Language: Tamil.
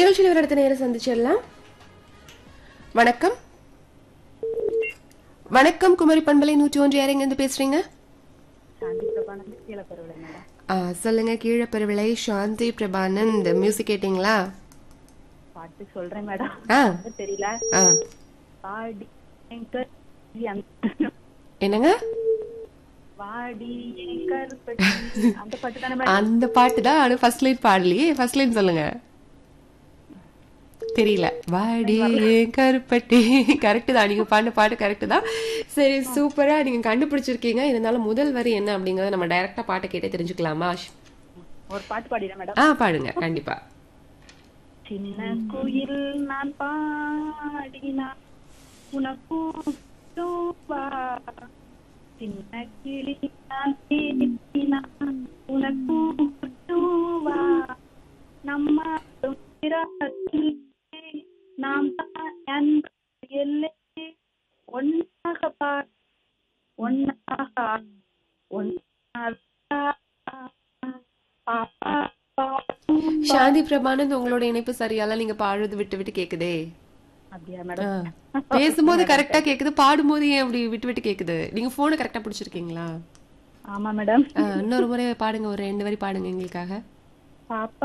நிகழ்ச்சியில் ஒரு இடத்த நேரம் சந்திச்சிடலாம் வணக்கம் வணக்கம் குமரி பண்பலை நூற்றி ஒன்று யார் இருந்து பேசுறீங்க சாந்தி பிரபானந்த் கீழே பரவலை மேடம் ஆ, சொல்லுங்க கீழே பெருவிளை சாந்தி பிரபானந்த் மியூசிக் கேட்டிங்களா பாட்டு சொல்றேன் மேடம் ஆ அது தெரியல ஆ வாடி எங்கர் அந்த- என்னங்க வாடி எங்கர் பட்டி அந்த பாட்டு தானே மேடம் அந்த பாட்டு தான் ஆனா ஃபர்ஸ்ட் லைன் பாடலையே ஃபர்ஸ்ட் லைன் சொல்லுங்க தெரியல வாடி ஏன் கருப்பட்டி கரெக்ட் தான் நீங்க பாடின பாட்டு கரெக்ட் தான் சரி சூப்பரா நீங்க கண்டுபிடிச்சிருக்கீங்க இருந்தாலும் முதல் வரி என்ன அப்படிங்கறத நம்ம டைரக்டா பாட்டை கேட்டே தெரிஞ்சுக்கலாமா ஒரு பாட்டு பாடிடுறேன் மேடம் ஆ பாடுங்க கண்டிப்பா சின்ன குயில் நான் பாடினான் உனக்கும் வா சின்ன கிளி நான் பேசினான் உனக்கும் வா நம்ம பிறப்பிலே நாம் தான் அன்பு எல்லை ஒன்னாக பா ஒன்னாக ஒன்னாக சாந்தி பிரபானந்த் உங்களோட இணைப்பு சரியால நீங்க பாடுறது விட்டு விட்டு கேக்குதே அப்படியா ஆ. மேடம் பேசும்போது கரெக்டா கேக்குது பாடும்போது ஏன் அப்படி விட்டு விட்டு கேக்குது நீங்க போனை கரெக்டா பிடிச்சிருக்கீங்களா ஆமா மேடம் ஆ, இன்னொரு முறை பாடுங்க ஒரு ரெண்டு வரி பாடுங்க எங்களுக்காக பாப்பா